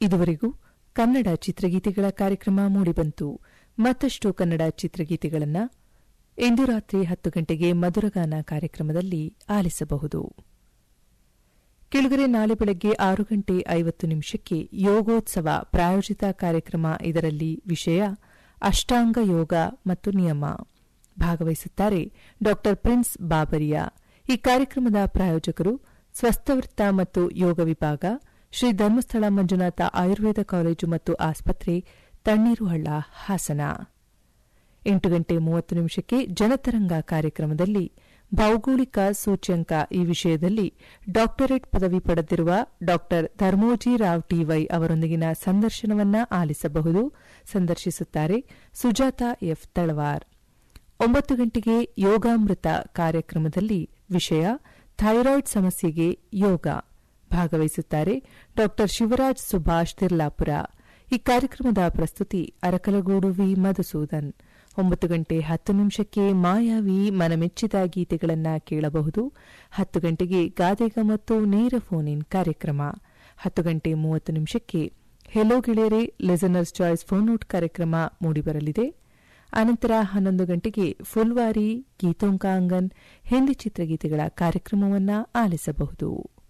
ಇದುವರೆಗೂ ಕನ್ನಡ ಚಿತ್ರಗೀತೆಗಳ ಕಾರ್ಯಕ್ರಮ ಮೂಡಿಬಂತು ಮತ್ತಷ್ಟು ಕನ್ನಡ ಚಿತ್ರಗೀತೆಗಳನ್ನು ಇಂದು ರಾತ್ರಿ ಹತ್ತು ಗಂಟೆಗೆ ಮಧುರಗಾನ ಕಾರ್ಯಕ್ರಮದಲ್ಲಿ ಆಲಿಸಬಹುದು ಕೆಳಗರೆ ನಾಳೆ ಬೆಳಗ್ಗೆ ಆರು ಗಂಟೆ ಐವತ್ತು ನಿಮಿಷಕ್ಕೆ ಯೋಗೋತ್ಸವ ಪ್ರಾಯೋಜಿತ ಕಾರ್ಯಕ್ರಮ ಇದರಲ್ಲಿ ವಿಷಯ ಅಷ್ಟಾಂಗ ಯೋಗ ಮತ್ತು ನಿಯಮ ಭಾಗವಹಿಸುತ್ತಾರೆ ಡಾ ಪ್ರಿನ್ಸ್ ಬಾಬರಿಯಾ ಈ ಕಾರ್ಯಕ್ರಮದ ಪ್ರಾಯೋಜಕರು ಸ್ವಸ್ಥವೃತ್ತ ಮತ್ತು ಯೋಗ ವಿಭಾಗ ಶ್ರೀ ಧರ್ಮಸ್ಥಳ ಮಂಜುನಾಥ ಆಯುರ್ವೇದ ಕಾಲೇಜು ಮತ್ತು ಆಸ್ಪತ್ರೆ ತಣ್ಣೀರುಹಳ್ಳ ಹಾಸನ ಎಂಟು ಗಂಟೆ ಮೂವತ್ತು ನಿಮಿಷಕ್ಕೆ ಜನತರಂಗ ಕಾರ್ಯಕ್ರಮದಲ್ಲಿ ಭೌಗೋಳಿಕ ಸೂಚ್ಯಂಕ ಈ ವಿಷಯದಲ್ಲಿ ಡಾಕ್ಟರೇಟ್ ಪದವಿ ಪಡೆದಿರುವ ಡಾ ಧರ್ಮೋಜಿ ರಾವ್ ಟಿವೈ ಅವರೊಂದಿಗಿನ ಸಂದರ್ಶನವನ್ನ ಆಲಿಸಬಹುದು ಸಂದರ್ಶಿಸುತ್ತಾರೆ ಸುಜಾತ ಎಫ್ ತಳವಾರ್ ಒಂಬತ್ತು ಗಂಟೆಗೆ ಯೋಗಾಮೃತ ಕಾರ್ಯಕ್ರಮದಲ್ಲಿ ವಿಷಯ ಥೈರಾಯ್ಡ್ ಸಮಸ್ಯೆಗೆ ಯೋಗ ಭಾಗವಹಿಸುತ್ತಾರೆ ಡಾ ಶಿವರಾಜ್ ಸುಭಾಷ್ ತಿರ್ಲಾಪುರ ಈ ಕಾರ್ಯಕ್ರಮದ ಪ್ರಸ್ತುತಿ ಅರಕಲಗೂಡು ವಿ ಮಧುಸೂದನ್ ಒಂಬತ್ತು ಗಂಟೆ ಹತ್ತು ನಿಮಿಷಕ್ಕೆ ಮಾಯಾವಿ ಮನಮೆಚ್ಚಿದ ಗೀತೆಗಳನ್ನು ಕೇಳಬಹುದು ಹತ್ತು ಗಂಟೆಗೆ ಗಾದೆಗ ಮತ್ತು ನೇರ ಫೋನ್ ಇನ್ ಕಾರ್ಯಕ್ರಮ ಹತ್ತು ಗಂಟೆ ಮೂವತ್ತು ನಿಮಿಷಕ್ಕೆ ಹೆಲೋ ಗೆಳೆಯರೆ ಲಿಸನರ್ಸ್ ಚಾಯ್ಸ್ ಫೋನ್ ಔಟ್ ಕಾರ್ಯಕ್ರಮ ಮೂಡಿಬರಲಿದೆ ಅನಂತರ ಹನ್ನೊಂದು ಗಂಟೆಗೆ ಫುಲ್ವಾರಿ ಗೀತೋಂಕಾಂಗನ್ ಹಿಂದಿ ಚಿತ್ರಗೀತೆಗಳ ಕಾರ್ಯಕ್ರಮವನ್ನು ಆಲಿಸಬಹುದು